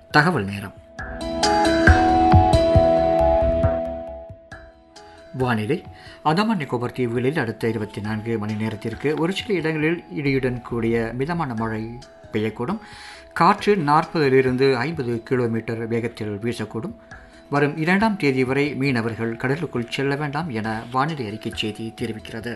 தகவல் நேரம் வானிலை அந்தமான் நிக்கோபர் தீவுகளில் அடுத்த இருபத்தி நான்கு மணி நேரத்திற்கு ஒரு சில இடங்களில் இடியுடன் கூடிய மிதமான மழை பெய்யக்கூடும் காற்று நாற்பதிலிருந்து ஐம்பது கிலோமீட்டர் வேகத்தில் வீசக்கூடும் வரும் இரண்டாம் தேதி வரை மீனவர்கள் கடலுக்குள் செல்ல வேண்டாம் என வானிலை அறிக்கை செய்தி தெரிவிக்கிறது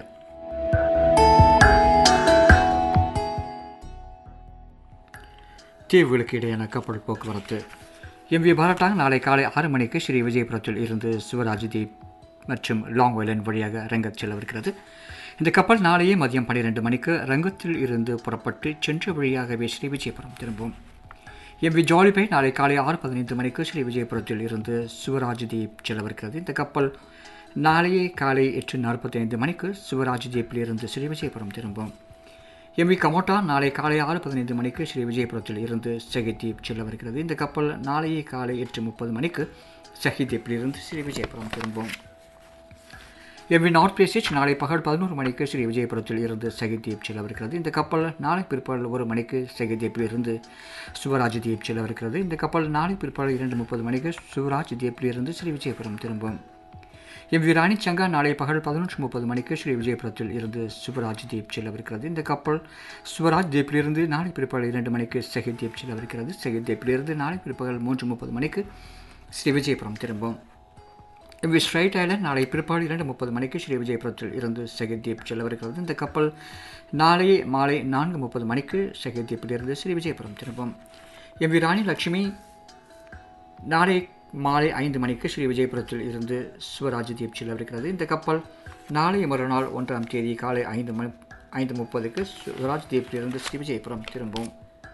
தீவுகளுக்கு இடையான கப்பல் போக்குவரத்து எம் வி பாரட்டாங் நாளை காலை ஆறு மணிக்கு ஸ்ரீ விஜயபுரத்தில் இருந்து சிவராஜ் தீப் மற்றும் லாங் ஐலண்ட் வழியாக ரங்கத் செல்லவிருக்கிறது இந்த கப்பல் நாளையே மதியம் பன்னிரெண்டு மணிக்கு ரங்கத்தில் இருந்து புறப்பட்டு சென்ற வழியாகவே ஸ்ரீ விஜயபுரம் திரும்பும் எம் வி ஜாலிபை நாளை காலை ஆறு பதினைந்து மணிக்கு ஸ்ரீ விஜயபுரத்தில் இருந்து சிவராஜ் தீப் செல்லவிருக்கிறது இந்த கப்பல் நாளையே காலை எட்டு நாற்பத்தைந்து மணிக்கு சிவராஜ் தீப்பில் இருந்து ஸ்ரீ விஜயபுரம் திரும்பும் எம் வி கமோட்டா நாளை காலை ஆறு பதினைந்து மணிக்கு ஸ்ரீ விஜயபுரத்தில் இருந்து சஹிதீப் செல்லவிருக்கிறது இந்த கப்பல் நாளையே காலை எட்டு முப்பது மணிக்கு சஹிதீப்பில் இருந்து ஸ்ரீ விஜயபுரம் திரும்பும் எம்வி நார்த் பேசேஜ் நாளை பகல் பதினோரு மணிக்கு ஸ்ரீ விஜயபுரத்தில் இருந்து சகிதீப் செல்லவிருக்கிறது இந்த கப்பல் நாளை பிற்பகல் ஒரு மணிக்கு சகிதீப்பில் இருந்து சுவராஜ் தீப் செல்லவிருக்கிறது இந்த கப்பல் நாளை பிற்பகல் இரண்டு முப்பது மணிக்கு சுவராஜ் தீப்பில் இருந்து ஸ்ரீ விஜயபுரம் திரும்பும் எம் வி ராணி சங்கா நாளை பகல் பதினொன்று முப்பது மணிக்கு ஸ்ரீ விஜயபுரத்தில் இருந்து சுவராஜ் தீப் செல்லவிருக்கிறது இந்த கப்பல் சுவராஜ் தீப்பிலிருந்து நாளை பிற்பகல் இரண்டு மணிக்கு சஹித் தீப் செல்லவிருக்கிறது சஹித் தீப்பிலிருந்து நாளை பிற்பகல் மூன்று முப்பது மணிக்கு ஸ்ரீ விஜயபுரம் திரும்பும் எம்வி ஸ்ட்ரைட் ஐலண்ட் நாளை பிற்பகல் இரண்டு முப்பது மணிக்கு ஸ்ரீ விஜயபுரத்தில் இருந்து சகிதீப் செல்லவிருக்கிறது இந்த கப்பல் நாளை மாலை நான்கு முப்பது மணிக்கு சகிதீப்பிலிருந்து ஸ்ரீ விஜயபுரம் திரும்பும் எம்வி ராணி லட்சுமி நாளை மாலை ஐந்து மணிக்கு ஸ்ரீ விஜயபுரத்தில் இருந்து சிவராஜ் தீப் செல்லவிருக்கிறது இந்த கப்பல் நாளை மறுநாள் ஒன்றாம் தேதி காலை ஐந்து மணி ஐந்து முப்பதுக்கு சிவராஜ் தீப்பிலிருந்து ஸ்ரீ விஜயபுரம் திரும்பும்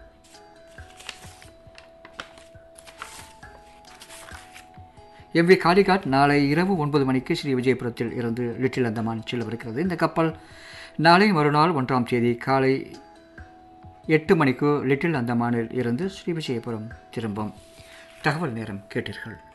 எம்வி காளிகாட் நாளை இரவு ஒன்பது மணிக்கு ஸ்ரீ விஜயபுரத்தில் இருந்து லிட்டில் அந்தமான் செல்லவிருக்கிறது இந்த கப்பல் நாளை மறுநாள் ஒன்றாம் தேதி காலை எட்டு மணிக்கு லிட்டில் அந்தமானில் இருந்து ஸ்ரீ விஜயபுரம் திரும்பும் தகவல் நேரம் கேட்டீர்கள்